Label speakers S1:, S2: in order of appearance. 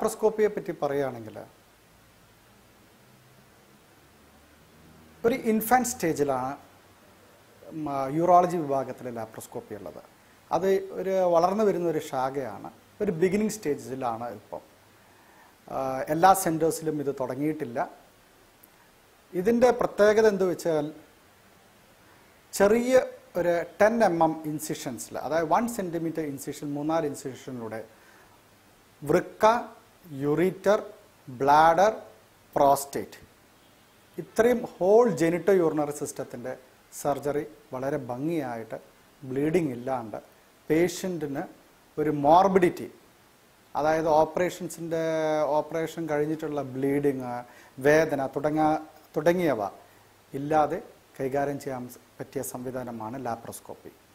S1: ലാപ്രോസ്കോപ്പിയെ പറ്റി പറയുകയാണെങ്കിൽ ഒരു ഇൻഫാൻറ്റ് സ്റ്റേജിലാണ് യൂറോളജി വിഭാഗത്തിലെ ലാപ്രോസ്കോപ്പി ഉള്ളത് അത് ഒരു വളർന്നു വരുന്ന ഒരു ശാഖയാണ് ഒരു ബിഗിനിങ് സ്റ്റേജിലാണ് ഇപ്പം ആ, എല്ലാ സെൻറ്റേഴ്സിലും ഇത് തുടങ്ങിയിട്ടില്ല ഇതിൻ്റെ പ്രത്യേകത എന്ത് വെച്ചാൽ ചെറിയ ഒരു ടെൻ എം എം ഇൻസിഷൻസിൽ അതായത് വൺ സെൻറ്റിമീറ്റർ ഇൻസിഷൻ മൂന്നാല് ഇൻസിഷനിലൂടെ വൃക്ക യുറീറ്റർ ബ്ലാഡർ പ്രോസ്റ്റേറ്റ് ഇത്രയും ഹോൾ ജെനിറ്റോ യൂറിനറി സിസ്റ്റത്തിൻ്റെ സർജറി വളരെ ഭംഗിയായിട്ട് ബ്ലീഡിങ് ഇല്ലാണ്ട് പേഷ്യൻറ്റിന് ഒരു മോർബിഡിറ്റി അതായത് ഓപ്പറേഷൻസിൻ്റെ ഓപ്പറേഷൻ കഴിഞ്ഞിട്ടുള്ള ബ്ലീഡിങ് വേദന തുടങ്ങ തുടങ്ങിയവ ഇല്ലാതെ കൈകാര്യം ചെയ്യാൻ പറ്റിയ സംവിധാനമാണ് ലാപ്രോസ്കോപ്പി